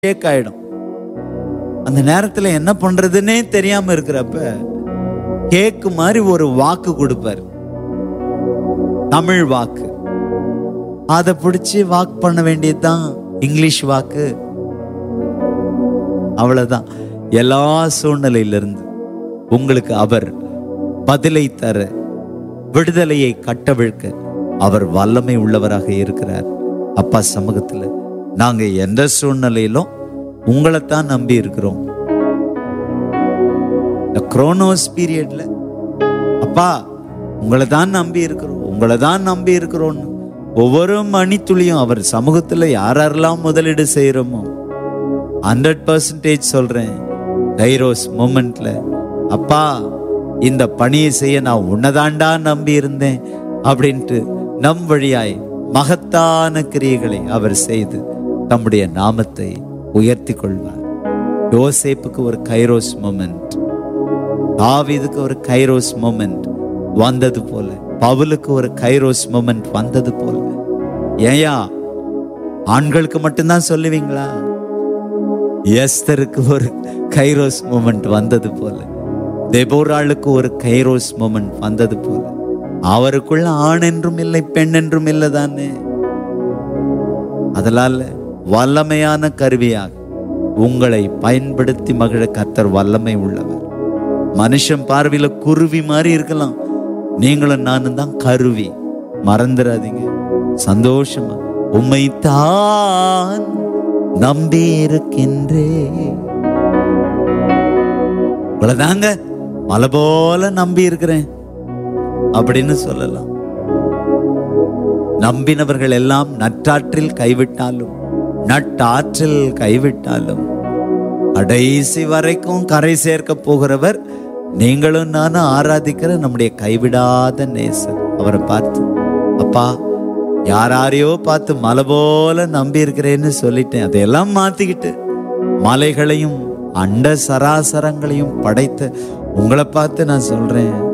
ஷேக் ஆயிடும் அந்த நேரத்துல என்ன பண்றதுன்னே தெரியாம இருக்கிறப்ப கேக்கு மாதிரி ஒரு வாக்கு கொடுப்பாரு தமிழ் வாக்கு அதை பிடிச்சி வாக் பண்ண வேண்டியதுதான் இங்கிலீஷ் வாக்கு அவ்வளவுதான் எல்லா சூழ்நிலையிலிருந்து உங்களுக்கு அவர் பதிலை தர விடுதலையை கட்டவிழ்க்க அவர் வல்லமை உள்ளவராக இருக்கிறார் அப்பா சமூகத்துல நாங்க எந்த சூழ்நிலையிலும் உங்களைத்தான் நம்பி இருக்கிறோம் இந்த குரோனோஸ் பீரியட்ல அப்பா உங்களை தான் நம்பி இருக்கிறோம் உங்களை தான் நம்பி இருக்கிறோம்னு ஒவ்வொரு மணித்துளியும் அவர் சமூகத்துல யாரெல்லாம் முதலீடு செய்யறோமோ ஹண்ட்ரட் பர்சன்டேஜ் சொல்றேன் கைரோஸ் மூமெண்ட்ல அப்பா இந்த பணியை செய்ய நான் உன்னதாண்டா நம்பி இருந்தேன் அப்படின்ட்டு நம் வழியாய் மகத்தான கிரியைகளை அவர் செய்து தம்முடைய நாமத்தை உயர்த்தி கொள்வார் யோசேப்புக்கு ஒரு கைரோஸ் மூமெண்ட் தாவீதுக்கு ஒரு கைரோஸ் மூமெண்ட் வந்தது போல பவுலுக்கு ஒரு கைரோஸ் மூமெண்ட் வந்தது போல ஏயா ஆண்களுக்கு மட்டும்தான் சொல்லுவீங்களா எஸ்தருக்கு ஒரு கைரோஸ் மூமெண்ட் வந்தது போல தெபோராளுக்கு ஒரு கைரோஸ் மூமெண்ட் வந்தது போல அவருக்குள்ள ஆண் என்றும் இல்லை பெண் என்றும் இல்லை தானே அதனால வல்லமையான கருவியாக உங்களை பயன்படுத்தி மகிழ கத்தர் வல்லமை உள்ளவர் மனுஷன் பார்வையில குருவி மாதிரி இருக்கலாம் நீங்களும் நானும் தான் கருவி மறந்துடாதீங்க சந்தோஷமா உம்மை தான் நம்பி இருக்கின்றே இவ்வளவுதாங்க மலை போல நம்பி இருக்கிறேன் அப்படின்னு சொல்லலாம் நம்பினவர்கள் எல்லாம் நற்றாற்றில் கைவிட்டாலும் நட்டாற்றில் கைவிட்டாலும் கடைசி வரைக்கும் கரை சேர்க்க போகிறவர் நீங்களும் நானும் ஆராதிக்கிற நம்முடைய கைவிடாத நேசர் அவரை பார்த்து அப்பா யாராரையோ பார்த்து மலை போல நம்பி இருக்கிறேன்னு சொல்லிட்டேன் அதையெல்லாம் மாத்திக்கிட்டு மலைகளையும் அண்ட சராசரங்களையும் படைத்த உங்களை பார்த்து நான் சொல்றேன்